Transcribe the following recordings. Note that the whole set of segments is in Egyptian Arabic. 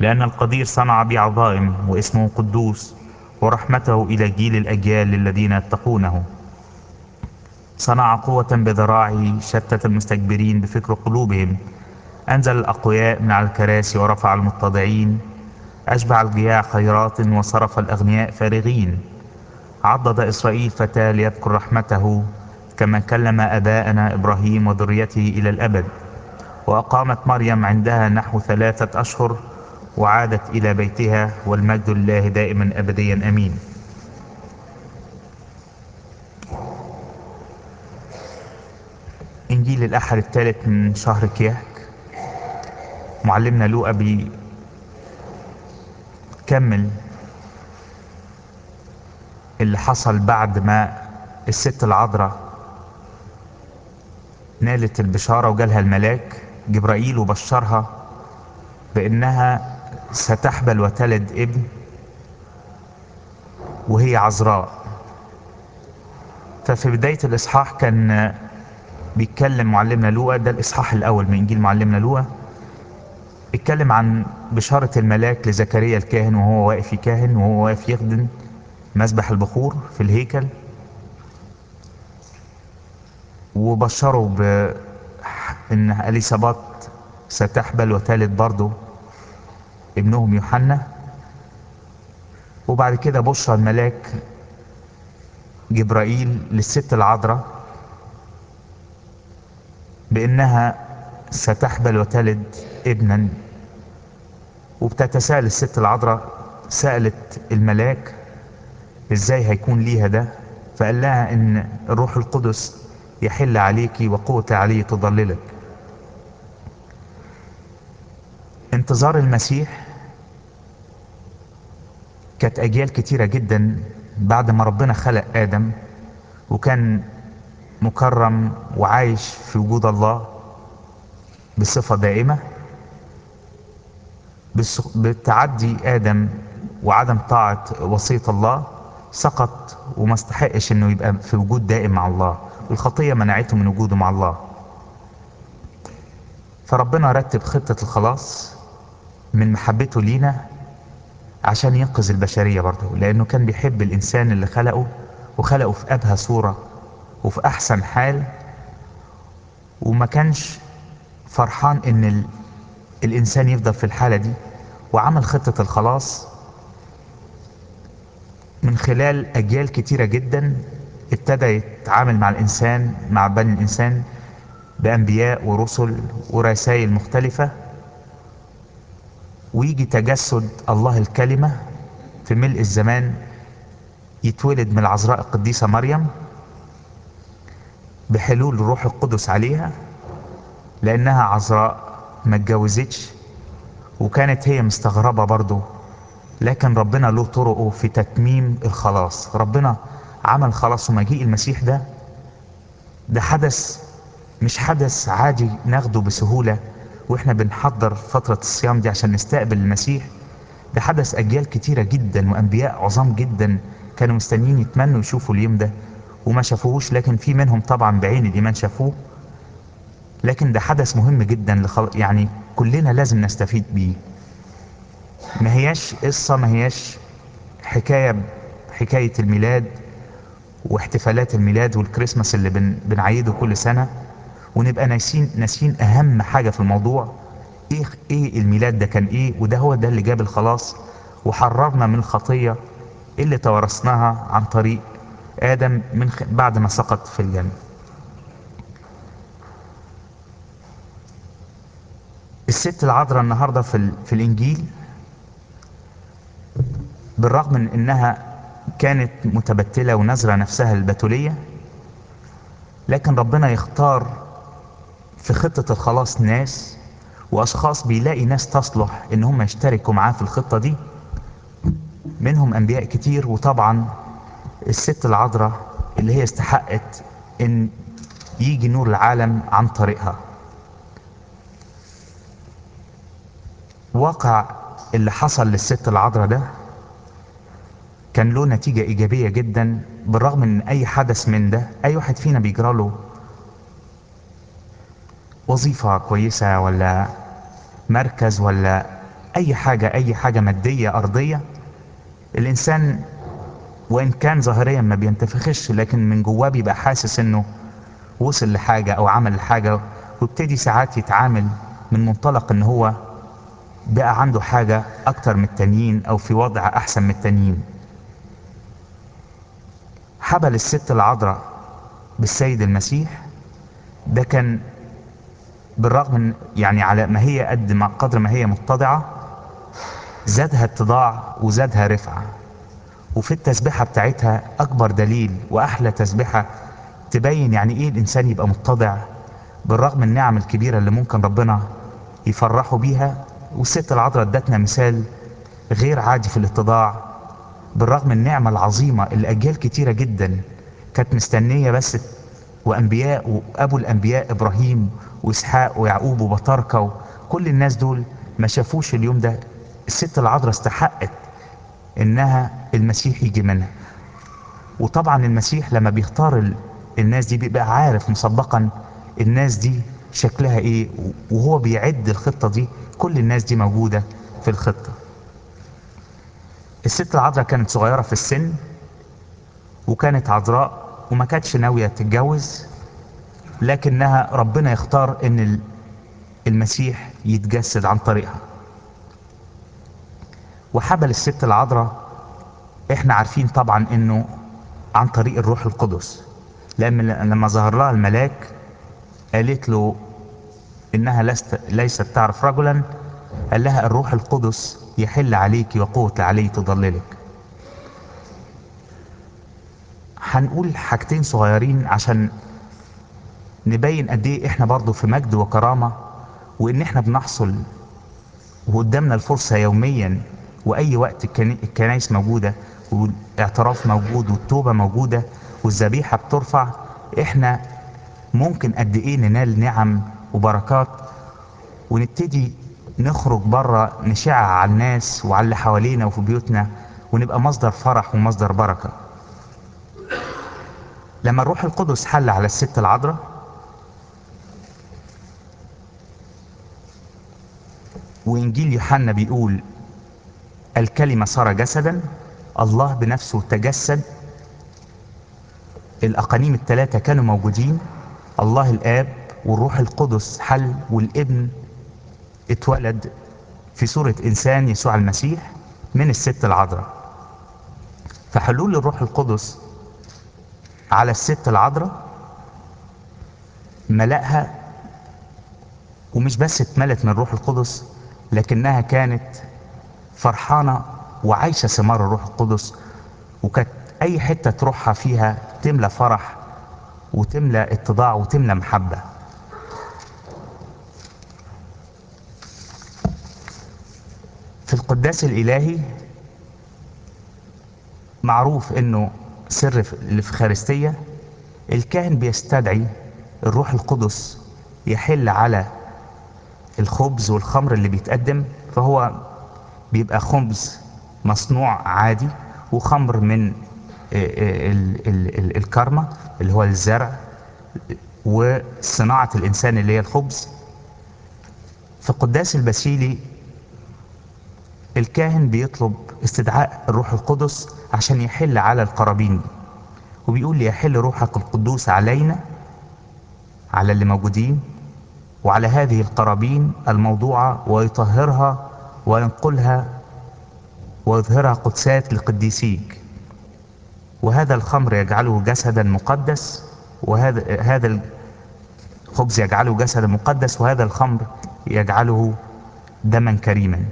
لأن القدير صنع بي عظائم واسمه قدوس ورحمته إلى جيل الأجيال الذين يتقونه صنع قوة بذراعه شتت المستكبرين بفكر قلوبهم أنزل الأقوياء من على الكراسي ورفع المتضعين أشبع الجياع خيرات وصرف الأغنياء فارغين عضد إسرائيل فتى ليذكر رحمته كما كلم أباءنا إبراهيم وذريته إلى الأبد وأقامت مريم عندها نحو ثلاثة أشهر وعادت إلى بيتها والمجد لله دائما أبديا أمين إنجيل الأحد الثالث من شهر كياك معلمنا لوقا بيكمل اللي حصل بعد ما الست العذراء نالت البشارة وجالها الملاك جبرائيل وبشرها بأنها ستحبل وتلد ابن وهي عذراء ففي بداية الإصحاح كان بيتكلم معلمنا لوقا ده الإصحاح الأول من إنجيل معلمنا لوقا اتكلم عن بشارة الملاك لزكريا الكاهن وهو واقف يكاهن وهو واقف يخدم مسبح البخور في الهيكل وبشره بأن أليسابات ستحبل وتلد برضه ابنهم يوحنا وبعد كده بشرى الملاك جبرائيل للست العذراء بأنها ستحبل وتلد ابنا وبتتساءل الست العذراء سألت الملاك ازاي هيكون ليها ده فقال لها ان الروح القدس يحل عليك وقوة عليه تضللك انتظار المسيح كانت اجيال كتيرة جدا بعد ما ربنا خلق ادم وكان مكرم وعايش في وجود الله بصفة دائمة بتعدي ادم وعدم طاعة وصية الله سقط وما استحقش انه يبقى في وجود دائم مع الله الخطية منعته من وجوده مع الله فربنا رتب خطة الخلاص من محبته لينا عشان ينقذ البشرية برضه لأنه كان بيحب الإنسان اللي خلقه وخلقه في أبهى صورة وفي أحسن حال وما كانش فرحان إن ال... الإنسان يفضل في الحالة دي وعمل خطة الخلاص من خلال أجيال كتيرة جدا ابتدى يتعامل مع الإنسان مع بني الإنسان بأنبياء ورسل ورسائل مختلفة ويجي تجسد الله الكلمة في ملء الزمان يتولد من العذراء القديسة مريم بحلول الروح القدس عليها لأنها عذراء ما اتجوزتش وكانت هي مستغربة برضو لكن ربنا له طرقه في تتميم الخلاص ربنا عمل خلاص ومجيء المسيح ده ده حدث مش حدث عادي ناخده بسهولة واحنا بنحضر فترة الصيام دي عشان نستقبل المسيح ده حدث أجيال كتيرة جدا وأنبياء عظام جدا كانوا مستنيين يتمنوا يشوفوا اليوم ده وما شافوهوش لكن في منهم طبعا بعين الإيمان شافوه لكن ده حدث مهم جدا لخل... يعني كلنا لازم نستفيد بيه ما هياش قصة ما هياش حكاية حكاية الميلاد واحتفالات الميلاد والكريسماس اللي بن... بنعيده كل سنة ونبقى ناسين ناسين أهم حاجة في الموضوع إيه إيه الميلاد ده كان إيه وده هو ده اللي جاب الخلاص وحررنا من الخطية اللي توارثناها عن طريق آدم من خ... بعد ما سقط في الجنة الست العذراء النهارده في ال... في الإنجيل بالرغم من انها كانت متبتلة ونذرة نفسها البتولية لكن ربنا يختار في خطة الخلاص ناس واشخاص بيلاقي ناس تصلح ان هم يشتركوا معاه في الخطة دي منهم انبياء كتير وطبعا الست العذراء اللي هي استحقت ان يجي نور العالم عن طريقها واقع اللي حصل للست العذراء ده كان له نتيجة إيجابية جدا بالرغم من أي حدث من ده أي واحد فينا بيجرى له وظيفة كويسة ولا مركز ولا اي حاجة اي حاجة مادية ارضية الانسان وان كان ظاهريا ما بينتفخش لكن من جواه بيبقى حاسس انه وصل لحاجة او عمل حاجة وابتدي ساعات يتعامل من منطلق ان هو بقى عنده حاجة اكتر من التانيين او في وضع احسن من التانيين حبل الست العذراء بالسيد المسيح ده كان بالرغم من يعني على ما هي قد ما قدر ما هي متضعة زادها اتضاع وزادها رفعة وفي التسبيحة بتاعتها أكبر دليل وأحلى تسبيحة تبين يعني إيه الإنسان يبقى متضع بالرغم من النعم الكبيرة اللي ممكن ربنا يفرحوا بيها والست العذراء ادتنا مثال غير عادي في الاتضاع بالرغم من النعمة العظيمة اللي أجيال كتيرة جدا كانت مستنية بس وأنبياء وأبو الأنبياء إبراهيم وإسحاق ويعقوب وبطاركة وكل الناس دول ما شافوش اليوم ده الست العذراء استحقت إنها المسيح يجي منها وطبعا المسيح لما بيختار ال- الناس دي بيبقى عارف مسبقا الناس دي شكلها ايه وهو بيعد الخطة دي كل الناس دي موجودة في الخطة الست العذراء كانت صغيرة في السن وكانت عذراء وما كانتش ناوية تتجوز لكنها ربنا يختار ان ال- المسيح يتجسد عن طريقها وحبل الست العذراء احنا عارفين طبعا انه عن طريق الروح القدس لأن لما ظهر لها الملاك قالت له انها لست ليست تعرف رجلا قال لها الروح القدس يحل عليك وقوة عليه تضللك هنقول حاجتين صغيرين عشان نبين قد ايه احنا برضو في مجد وكرامة وان احنا بنحصل وقدامنا الفرصة يوميا واي وقت الكني- الكنايس موجودة والاعتراف موجود والتوبة موجودة والذبيحة بترفع احنا ممكن قد ايه ننال نعم وبركات ونبتدي نخرج بره نشع على الناس وعلى اللي حوالينا وفي بيوتنا ونبقى مصدر فرح ومصدر بركة لما الروح القدس حل على الست العذراء وانجيل يوحنا بيقول الكلمة صار جسدا الله بنفسه تجسد الأقانيم الثلاثة كانوا موجودين الله الآب والروح القدس حل والابن اتولد في صورة إنسان يسوع المسيح من الست العذراء فحلول الروح القدس على الست العذراء ملأها ومش بس اتملت من الروح القدس لكنها كانت فرحانة وعايشة ثمار الروح القدس وكانت أي حتة تروحها فيها تملى فرح وتملى اتضاع وتملى محبة في القداس الإلهي معروف انه سر في الافخارستية الكاهن بيستدعي الروح القدس يحل على الخبز والخمر اللي بيتقدم فهو بيبقى خبز مصنوع عادي وخمر من ال- ال- ال- الكرمة اللي هو الزرع وصناعة الإنسان اللي هي الخبز في قداس البسيلي الكاهن بيطلب استدعاء الروح القدس عشان يحل على القرابين دي وبيقول ليحل روحك القدوس علينا على اللي موجودين وعلى هذه القرابين الموضوعة ويطهرها وينقلها ويظهرها قدسات لقديسيك وهذا الخمر يجعله جسدا مقدس وهذا هذا الخبز يجعله جسدا مقدس وهذا الخمر يجعله دما كريما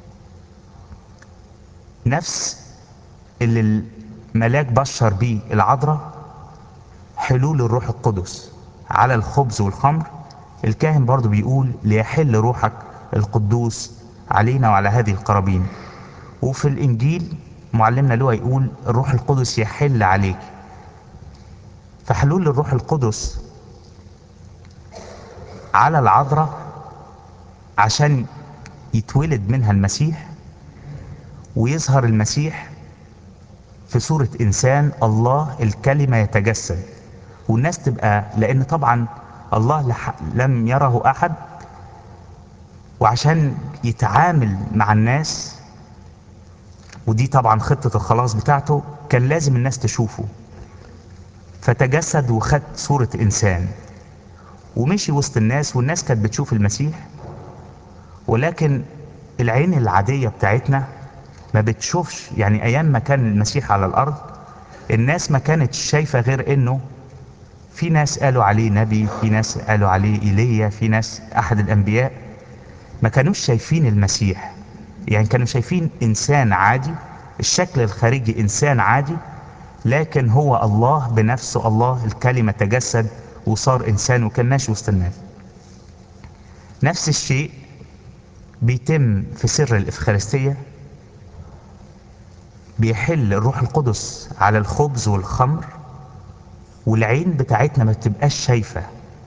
نفس اللي الملاك بشر بيه العذراء حلول الروح القدس على الخبز والخمر الكاهن برضو بيقول ليحل روحك القدوس علينا وعلى هذه القرابين وفي الانجيل معلمنا لوقا يقول الروح القدس يحل عليك فحلول الروح القدس على العذراء عشان يتولد منها المسيح ويظهر المسيح في صورة إنسان الله الكلمة يتجسد والناس تبقى لأن طبعا الله لح- لم يره أحد وعشان يتعامل مع الناس ودي طبعا خطة الخلاص بتاعته كان لازم الناس تشوفه فتجسد وخد صورة إنسان ومشي وسط الناس والناس كانت بتشوف المسيح ولكن العين العادية بتاعتنا ما بتشوفش يعني أيام ما كان المسيح على الأرض الناس ما كانت شايفة غير إنه في ناس قالوا عليه نبي في ناس قالوا عليه إيليا في ناس أحد الأنبياء ما كانوش شايفين المسيح يعني كانوا شايفين إنسان عادي الشكل الخارجي إنسان عادي لكن هو الله بنفسه الله الكلمة تجسد وصار إنسان وكان ماشي وسط الناس نفس الشيء بيتم في سر الإفخارستية بيحل الروح القدس على الخبز والخمر والعين بتاعتنا ما بتبقاش شايفة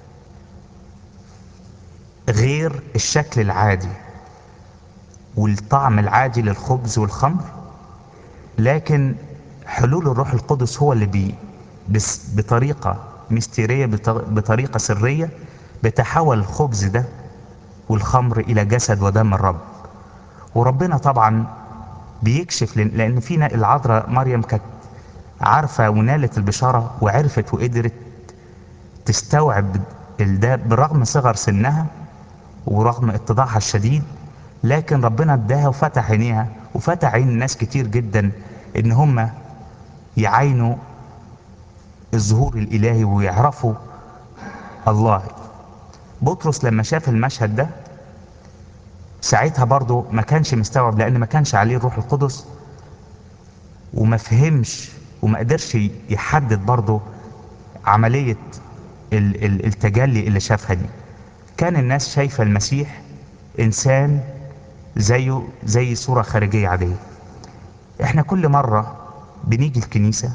غير الشكل العادي والطعم العادي للخبز والخمر لكن حلول الروح القدس هو اللي بي بس بطريقة مستيرية بطريقة سرية بتحول الخبز ده والخمر إلى جسد ودم الرب وربنا طبعا بيكشف لأن فينا العذراء مريم كانت عارفة ونالت البشارة وعرفت وقدرت تستوعب ده برغم صغر سنها ورغم اتضاعها الشديد لكن ربنا اداها وفتح عينيها وفتح عين ناس كتير جدا ان هم يعاينوا الظهور الالهي ويعرفوا الله بطرس لما شاف المشهد ده ساعتها برضه ما كانش مستوعب لان ما كانش عليه الروح القدس وما فهمش وما قدرش يحدد برضه عملية التجلي اللي شافها دي كان الناس شايفة المسيح إنسان زيه زي صورة خارجية عادية احنا كل مرة بنيجي الكنيسة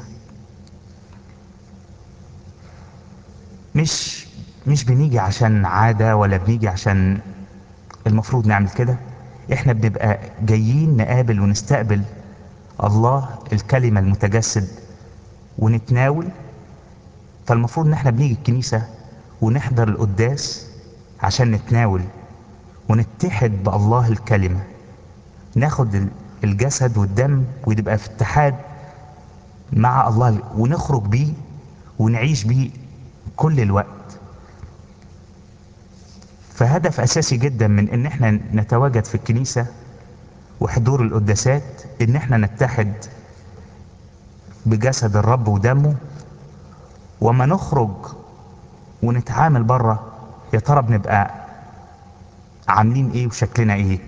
مش مش بنيجي عشان عادة ولا بنيجي عشان المفروض نعمل كده احنا بنبقى جايين نقابل ونستقبل الله الكلمة المتجسد ونتناول فالمفروض ان احنا بنيجي الكنيسة ونحضر القداس عشان نتناول ونتحد بالله الكلمة ناخد الجسد والدم ويبقى في اتحاد مع الله ونخرج بيه ونعيش بيه كل الوقت فهدف اساسي جدا من ان احنا نتواجد في الكنيسة وحضور القداسات ان احنا نتحد بجسد الرب ودمه وما نخرج ونتعامل بره يا ترى بنبقى عاملين ايه وشكلنا ايه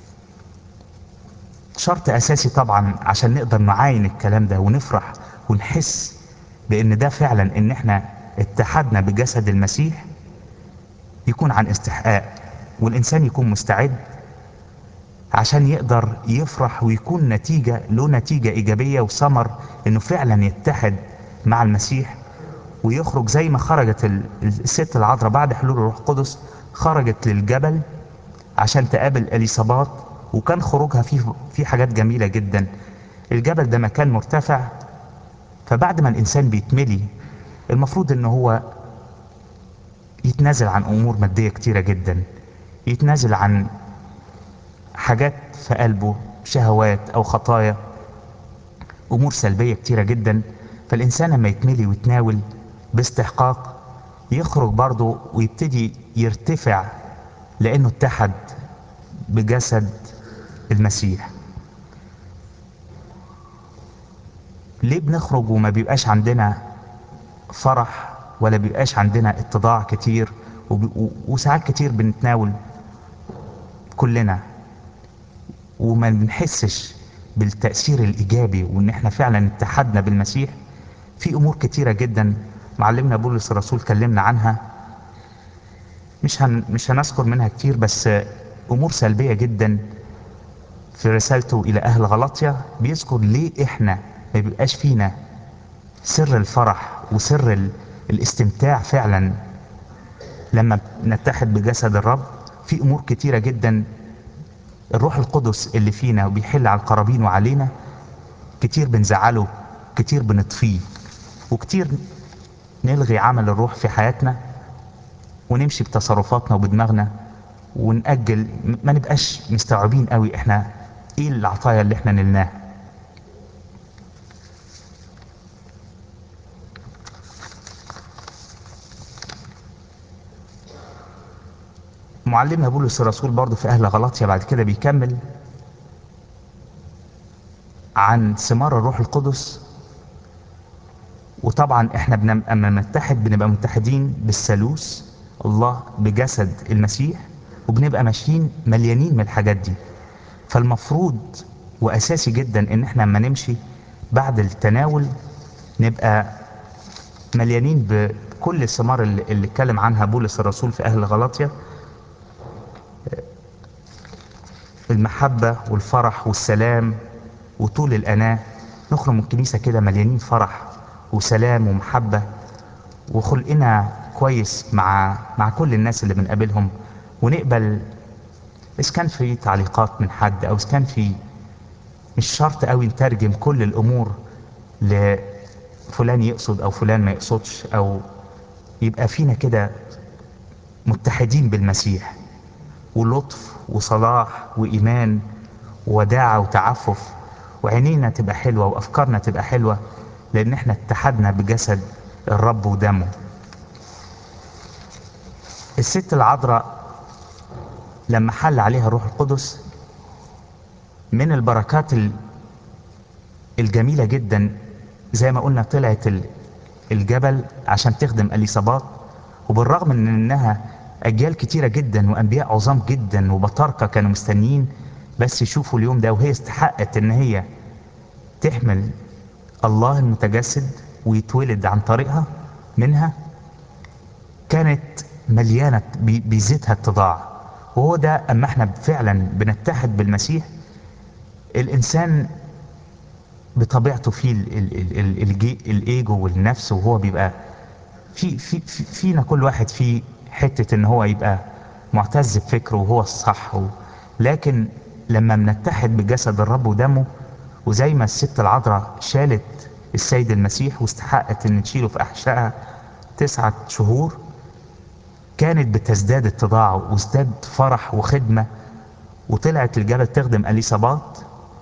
شرط اساسي طبعا عشان نقدر نعاين الكلام ده ونفرح ونحس بان ده فعلا ان احنا اتحدنا بجسد المسيح يكون عن استحقاق والانسان يكون مستعد عشان يقدر يفرح ويكون نتيجة له نتيجة ايجابية وثمر انه فعلا يتحد مع المسيح ويخرج زي ما خرجت الست العذراء بعد حلول الروح القدس خرجت للجبل عشان تقابل اليصابات وكان خروجها فيه في حاجات جميلة جدا الجبل ده مكان مرتفع فبعد ما الانسان بيتملي المفروض ان هو يتنازل عن امور مادية كتيرة جدا يتنازل عن حاجات في قلبه شهوات او خطايا امور سلبية كتيرة جدا فالانسان لما يتملي ويتناول باستحقاق يخرج برضه ويبتدي يرتفع لانه اتحد بجسد المسيح ليه بنخرج وما بيبقاش عندنا فرح ولا بيبقاش عندنا اتضاع كتير وساعات كتير بنتناول كلنا وما بنحسش بالتأثير الإيجابي وإن إحنا فعلا اتحدنا بالمسيح في أمور كتيرة جدا معلمنا بولس الرسول كلمنا عنها مش هن مش هنذكر منها كتير بس أمور سلبية جدا في رسالته إلى أهل غلطية بيذكر ليه إحنا ما بيبقاش فينا سر الفرح وسر ال... الاستمتاع فعلا لما نتحد بجسد الرب في امور كتيره جدا الروح القدس اللي فينا وبيحل على القرابين وعلينا كتير بنزعله كتير بنطفيه وكتير نلغي عمل الروح في حياتنا ونمشي بتصرفاتنا وبدماغنا ونأجل ما نبقاش مستوعبين قوي احنا ايه العطايا اللي احنا نلناها معلمنا بولس الرسول برضه في اهل غلطيا بعد كده بيكمل عن ثمار الروح القدس وطبعا احنا بنم... اما نتحد بنبقى متحدين بالثالوث الله بجسد المسيح وبنبقى ماشيين مليانين من الحاجات دي فالمفروض واساسي جدا ان احنا اما نمشي بعد التناول نبقى مليانين بكل الثمار اللي, اللي اتكلم عنها بولس الرسول في اهل غلطيا المحبة والفرح والسلام وطول الأناة نخرج من الكنيسة كده مليانين فرح وسلام ومحبة وخلقنا كويس مع مع كل الناس اللي بنقابلهم ونقبل إذا كان في تعليقات من حد أو إذا كان في مش شرط قوي نترجم كل الأمور لفلان يقصد أو فلان ما يقصدش أو يبقى فينا كده متحدين بالمسيح ولطف وصلاح وإيمان وداعة وتعفف وعينينا تبقى حلوة وأفكارنا تبقى حلوة لأن احنا اتحدنا بجسد الرب ودمه الست العذراء لما حل عليها الروح القدس من البركات الجميلة جدا زي ما قلنا طلعت الجبل عشان تخدم اليصابات وبالرغم من انها اجيال كتيره جدا وانبياء عظام جدا وبطاركه كانوا مستنيين بس يشوفوا اليوم ده وهي استحقت ان هي تحمل الله المتجسد ويتولد عن طريقها منها كانت مليانه بزيتها اتضاع وهو ده اما احنا فعلا بنتحد بالمسيح الانسان بطبيعته فيه الايجو والنفس وهو بيبقى في في فينا كل واحد فيه حتة ان هو يبقى معتز بفكره وهو الصح و... لكن لما بنتحد بجسد الرب ودمه وزي ما الست العذراء شالت السيد المسيح واستحقت ان تشيله في احشائها تسعة شهور كانت بتزداد اتضاع وازداد فرح وخدمة وطلعت الجبل تخدم اليصابات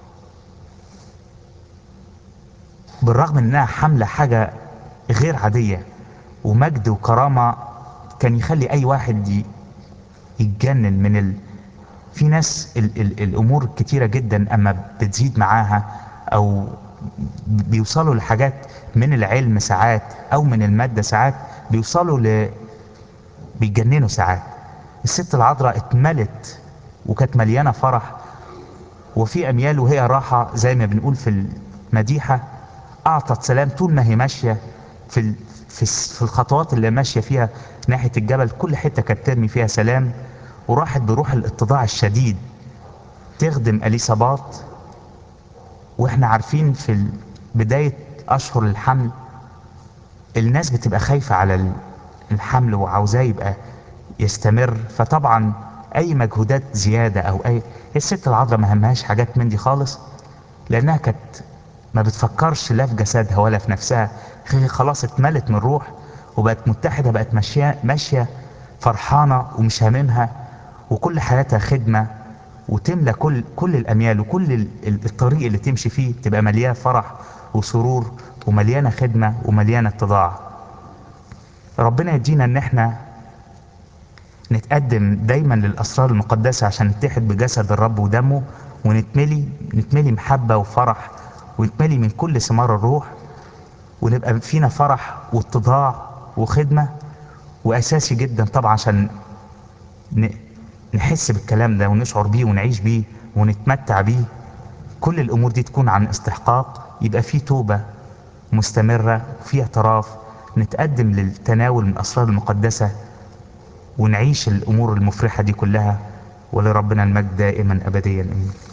بالرغم انها حاملة حاجة غير عادية ومجد وكرامة كان يخلي اي واحد يتجنن من ال... في ناس ال... ال... الامور كتيره جدا اما بتزيد معاها او بيوصلوا لحاجات من العلم ساعات او من الماده ساعات بيوصلوا ل بيتجننوا ساعات الست العذراء اتملت وكانت مليانه فرح وفي اميال وهي راحه زي ما بنقول في المديحه اعطت سلام طول ما هي ماشيه في ال... في في الخطوات اللي ماشيه فيها ناحيه الجبل كل حته كانت ترمي فيها سلام وراحت بروح الاتضاع الشديد تخدم اليصابات واحنا عارفين في بدايه اشهر الحمل الناس بتبقى خايفه على الحمل وعاوزاه يبقى يستمر فطبعا اي مجهودات زياده او اي الست العذراء ما همهاش حاجات من دي خالص لانها كانت ما بتفكرش لا في جسدها ولا في نفسها هي خلاص اتملت من الروح وبقت متحده بقت ماشيه ماشيه فرحانه ومش هاممها وكل حياتها خدمه وتملى كل كل الاميال وكل الطريق اللي تمشي فيه تبقى مليانه فرح وسرور ومليانه خدمه ومليانه اتضاع ربنا يدينا ان احنا نتقدم دايما للاسرار المقدسه عشان نتحد بجسد الرب ودمه ونتملي نتملي محبه وفرح ونتملي من كل ثمار الروح ونبقى فينا فرح واتضاع وخدمة وأساسي جدا طبعا عشان نحس بالكلام ده ونشعر بيه ونعيش بيه ونتمتع بيه كل الأمور دي تكون عن استحقاق يبقى في توبة مستمرة وفي اعتراف نتقدم للتناول من الأسرار المقدسة ونعيش الأمور المفرحة دي كلها ولربنا المجد دائما أبديا أمين